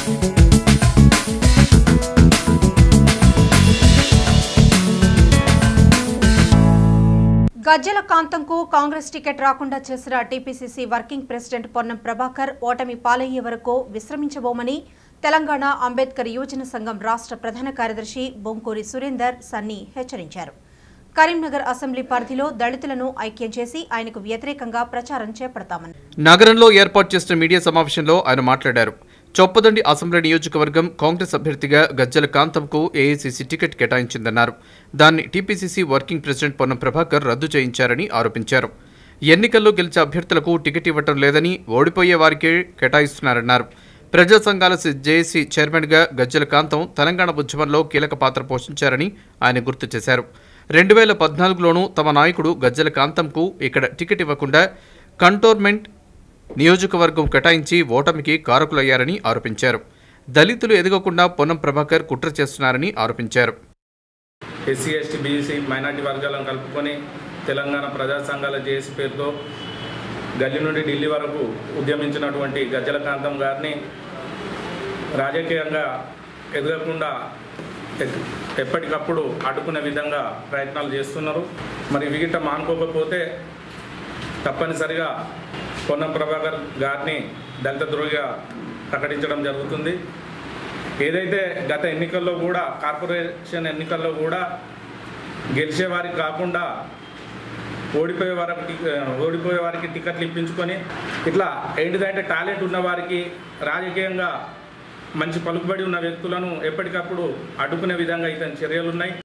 గజ్జల కాంతంకు Congress ticket రాకుండా చేసిన TPCC working president Ponnam Prabhakar ఓటమి పాలయ్యే వరకు విశ్రమించబోమని తెలంగాణ అంబేద్కర్ యువజన సంఘం రాష్ట్ర ప్రధాన కార్యదర్శి బొంకూరి సురేందర్ సన్నీ హెచ్చరించారు కరీంనగర్ అసెంబ్లీ పరిధిలో దళితులను ఐక్యం చేసి ఆయనకు వ్యతిరేకంగా ప్రచారం చేపడతామని నగరంలో ఏర్పాటు చేసిన మీడియా సమావేశంలో ఆయన మాట్లాడారు చొప్పదండి అసెంబ్లీ నియోజకవర్గం కాంగ్రెస్ అభ్యర్థిగా గజ్జల కాంతంకు ఏఐసీసీ టికెట్ కేటాయించిందన్నారు దాన్ని TPCC working president Ponnam Prabhakar రద్దు చేయించారని ఆరోపించారు ఎన్నికల్లో గెలిచే అభ్యర్థులకు టికెట్ ఇవ్వటం లేదని ఓడిపోయే వారికే కేటాయిస్తున్నారన్నారు ప్రజా సంఘాల జేఏసీ చైర్మన్గా గజ్జల కాంతం తెలంగాణ ఉద్యమంలో కీలక పాత్ర పోషించారని ఆయన గుర్తు చేశారు రెండు వేల పద్నాలుగులోనూ తమ నాయకుడు గజ్జల కాంతంకు ఇక్కడ టికెట్ ఇవ్వకుండా కంటోన్మెంట్ నియోజకవర్గం కేటాయించి ఓటమికి కారకులయ్యారని ఆరోపించారు దళితులు ఎదగకుండా పొన్నం ప్రభాకర్ కుట్ర చేస్తున్నారని ఆరోపించారు ఎస్సీ ఎస్టీ బీసీ మైనార్టీ వర్గాలను కలుపుకొని తెలంగాణ ప్రజా సంఘాల జేఏసీ పేరుతో గల్లీ నుండి ఢిల్లీ వరకు ఉద్యమించినటువంటి గజ్జల కాంతం గారిని రాజకీయంగా ఎదగకుండా ఎక్- ఎప్పటికప్పుడు అడ్డుకునే విధంగా ప్రయత్నాలు చేస్తున్నారు మరి విగిట మానుకోకపోతే తప్పనిసరిగా పొన్నం ప్రభాకర్ గారిని దళిత ద్రోహిగా ప్రకటించడం జరుగుతుంది ఏదైతే గత ఎన్నికల్లో కూడా కార్పొరేషన్ ఎన్నికల్లో కూడా గెలిచే వారికి కాకుండా ఓడిపోయే వారికి టి- ఓడిపోయే వారికి టికెట్లు ఇప్పించుకొని ఇట్లా ఏంటిదంటే టాలెంట్ ఉన్న వారికి రాజకీయంగా మంచి పలుకుబడి ఉన్న వ్యక్తులను ఎప్పటికప్పుడు అడ్డుకునే విధంగా ఇతని చర్యలు ఉన్నాయి